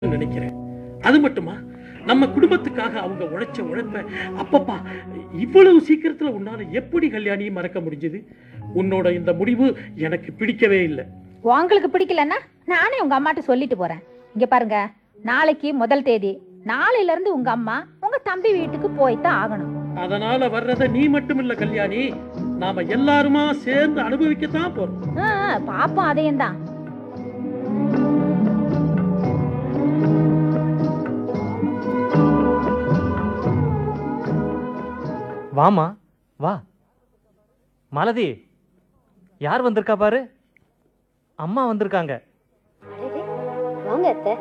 நினைக்கிறேன் அது மட்டுமா நம்ம குடும்பத்துக்காக அவங்க உழைச்ச உழைப்ப அப்பப்பா இவ்வளவு சீக்கிரத்துல உன்னால எப்படி கல்யாணியை மறக்க முடிஞ்சது உன்னோட இந்த முடிவு எனக்கு பிடிக்கவே இல்லை உங்களுக்கு பிடிக்கலன்னா நானே உங்க அம்மாட்ட சொல்லிட்டு போறேன் இங்க பாருங்க நாளைக்கு முதல் தேதி நாளையில இருந்து உங்க அம்மா உங்க தம்பி வீட்டுக்கு போய் தான் ஆகணும் அதனால வர்றத நீ மட்டும் இல்ல கல்யாணி நாம எல்லாருமா சேர்ந்து அனுபவிக்கத்தான் போறோம் ஆ, ஆ, பாப்போம் அதையும் தான் வாமா வா மாலதி யார் வந்திருக்கா பாரு அம்மா வந்திருக்காங்க அடடே, வாங்க அத்தை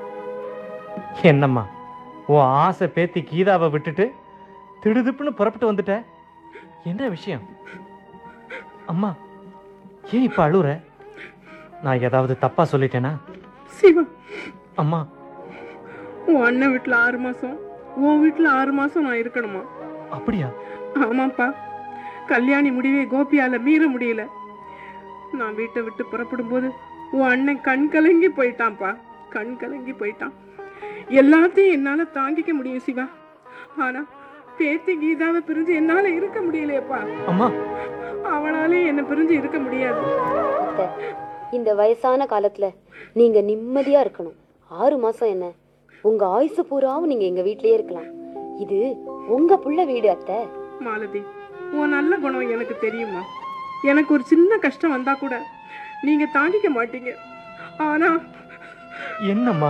என்னம்மா உன் ஆசை பேத்தி கீதாவை விட்டுட்டு திடுதிப்புன்னு புறப்பட்டு வந்துட்ட என்ன விஷயம் அம்மா ஏன் இப்ப அழுற நான் ஏதாவது தப்பா சொல்லிட்டேனா சிவா அம்மா உன் அண்ணன் வீட்டுல ஆறு மாசம் உன் வீட்டுல ஆறு மாசம் நான் இருக்கணுமா அப்படியா ஆமாப்பா கல்யாணி முடிவை கோபியால மீற முடியல நான் வீட்டை விட்டு புறப்படும் போது உன் அண்ணன் கண் கலங்கி போயிட்டான்ப்பா கண் கலங்கி போயிட்டான் எல்லாத்தையும் என்னால தாங்கிக்க முடியும் சிவா ஆனா பேத்தி கீதாவை பிரிஞ்சு என்னால இருக்க முடியலையேப்பா அம்மா அவளாலே என்னை பிரிஞ்சு இருக்க முடியாது அத்தை இந்த வயசான காலத்துல நீங்க நிம்மதியா இருக்கணும் ஆறு மாசம் என்ன உங்க ஆயுசு பூராவும் நீங்க எங்க வீட்லயே இருக்கலாம் இது உங்க புள்ள வீடு அத்தை மாலதி உன் நல்ல குணம் எனக்கு தெரியுமா எனக்கு ஒரு சின்ன கஷ்டம் வந்தா கூட நீங்க தாங்கிக்க மாட்டீங்க ஆனா என்னம்மா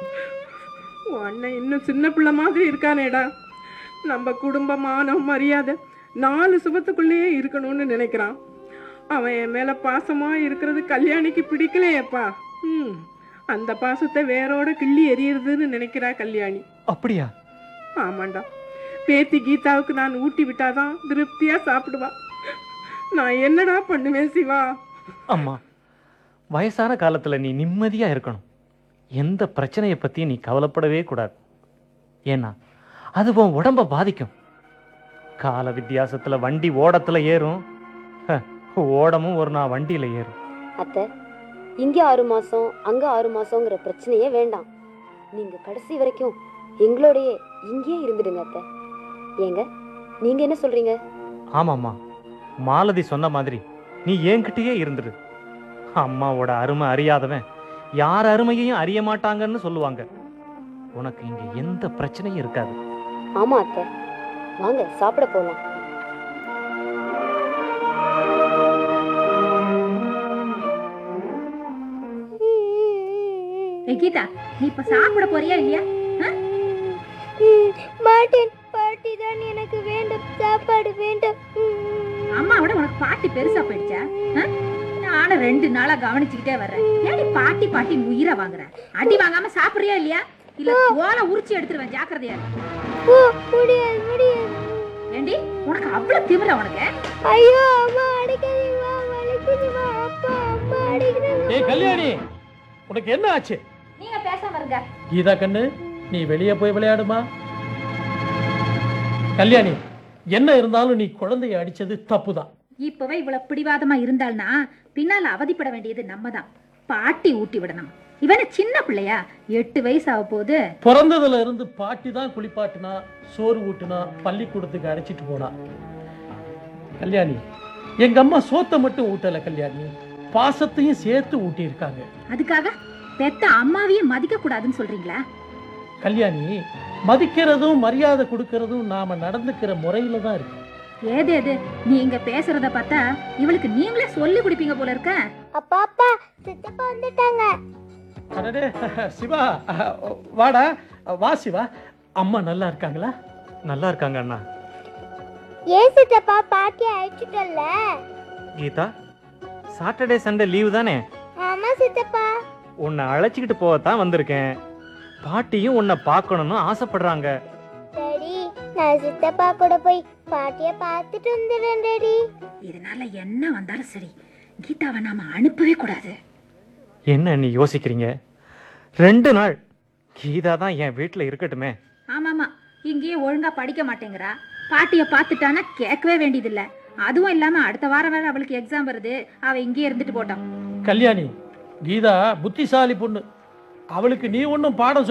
உன் அண்ணன் இன்னும் சின்ன பிள்ளை மாதிரி இருக்கானேடா நம்ம குடும்பம் மானம் மரியாதை நாலு சுபத்துக்குள்ளேயே இருக்கணும்னு நினைக்கிறான் அவன் என் மேல பாசமா இருக்கிறது கல்யாணிக்கு பிடிக்கலையேப்பா ம் அந்த பாசத்தை வேரோட கிள்ளி எறியறதுன்னு நினைக்கிறா கல்யாணி அப்படியா ஆமாண்டா பேத்தி கீதாவுக்கு நான் ஊட்டி விட்டாதான் திருப்தியா சாப்பிடுவா நான் என்னடா பண்ணுவேன் சிவா அம்மா வயசான காலத்துல நீ நிம்மதியா இருக்கணும் எந்த பிரச்சனையை பத்தியும் நீ கவலைப்படவே கூடாது ஏன்னா அது உன் உடம்ப பாதிக்கும் கால வித்தியாசத்துல வண்டி ஓடத்துல ஏறும் ஹ, ஓடமும் ஒரு நாள் வண்டியில ஏறும் அத்தை இங்க ஆறு மாசம் அங்க ஆறு மாசங்கிற பிரச்சனையே வேண்டாம் நீங்க கடைசி வரைக்கும் எங்களோடயே இங்கேயே இருந்துடுங்க அத்தை ஏங்க நீங்க என்ன சொல்றீங்க ஆமாம்மா மாலதி சொன்ன மாதிரி நீ என்கிட்டயே இருந்துடு அம்மாவோட அருமை அறியாதவன் யார் அருமையையும் அறிய மாட்டாங்கன்னு சொல்லுவாங்க உனக்கு இங்க எந்த பிரச்சனையும் இருக்காது ஆமா அத்தை வாங்க சாப்பிட போலாம் ஏய், கீதா நீ இப்ப சாப்பிட போறியா இல்லையா மாட்டேன் பாட்டி தான் எனக்கு வேண்டும் சாப்பாடு வேண்டும் அம்மாவோட உனக்கு பாட்டி பெருசா போயிடுச்சா ஆ? நானும் ரெண்டு நாளா கவனிச்சுக்கிட்டே வர்றேன் ஏடி பாட்டி பாட்டி உயிரை வாங்குற அடி வாங்காம சாப்பிடுறியா இல்லையா இல்ல தோலை உரிச்சு எடுத்துருவேன் ஜாக்கிரதையா இரு. ஓ முடியாது முடியாது ஏண்டி உனக்கு அவ்வளவு திமிர உனக்கு ஐயோ அம்மா அடிக்காதீங்க வலிக்குதுமா அப்பா அம்மா அடிக்கிறாங்க ஏய் கல்யாணி உனக்கு என்ன ஆச்சு நீங்க பேசாம இருங்க கீதா கண்ணு நீ வெளியே போய் விளையாடுமா கல்யாணி என்ன இருந்தாலும் நீ குழந்தைய அடிச்சது தப்புதான் இப்பவே இவ்வளவு பிடிவாதமா இருந்தாள்னா பின்னால அவதிப்பட வேண்டியது நம்ம தான் பாட்டி ஊட்டி விடணும் இவன சின்ன பிள்ளையா எட்டு வயசு ஆக போகுது பிறந்ததுல இருந்து பாட்டி தான் குளிப்பாட்டினா சோறு ஊட்டுனா பள்ளிக்கூடத்துக்கு அழைச்சிட்டு போனா கல்யாணி எங்க அம்மா சோத்தை மட்டும் ஊட்டல கல்யாணி பாசத்தையும் சேர்த்து ஊட்டி இருக்காங்க அதுக்காக பெத்த அம்மாவையும் மதிக்க கூடாதுன்னு சொல்றீங்களா கல்யாணி மதிக்கிறதும் மரியாதை கொடுக்கறதும் நாம நடந்துக்கிற முறையில தான் இருக்கு ஏது எது நீங்க பேசுறத பார்த்தா இவளுக்கு நீங்களே சொல்லி கொடுப்பீங்க போல இருக்க அப்பா அப்பா சித்தப்பா வந்துட்டாங்க அடடே சிவா வாடா வா சிவா அம்மா நல்லா இருக்காங்களா நல்லா இருக்காங்க அண்ணா ஏன் சித்தப்பா பாட்டி அழைச்சிட்டல்ல கீதா சாட்டர்டே சண்டே லீவு தானே ஆமா சித்தப்பா உன்னை அழைச்சிக்கிட்டு போகத்தான் வந்திருக்கேன் பாட்டியும் உன்னை பார்க்கணும்னு ஆசைப்படுறாங்க டாடி நான் சித்தப்பா கூட போய் பாட்டிய பார்த்துட்டு வந்துடுறேன் டாடி இதனால என்ன வந்தாலும் சரி கீதாவை நாம அனுப்பவே கூடாது என்ன நீ யோசிக்கிறீங்க ரெண்டு நாள் கீதா தான் என் வீட்டில் இருக்கட்டுமே ஆமாமா இங்கேயே ஒழுங்கா படிக்க மாட்டேங்கிறா பாட்டிய பார்த்துட்டானா கேட்கவே வேண்டியதில்ல அதுவும் இல்லாம அடுத்த வாரம் வேற அவளுக்கு எக்ஸாம் வருது அவ இங்கேயே இருந்துட்டு போட்டோம் கல்யாணி கீதா புத்திசாலி பொண்ணு அவளுக்கு நீ ஒன்றும் பாடம்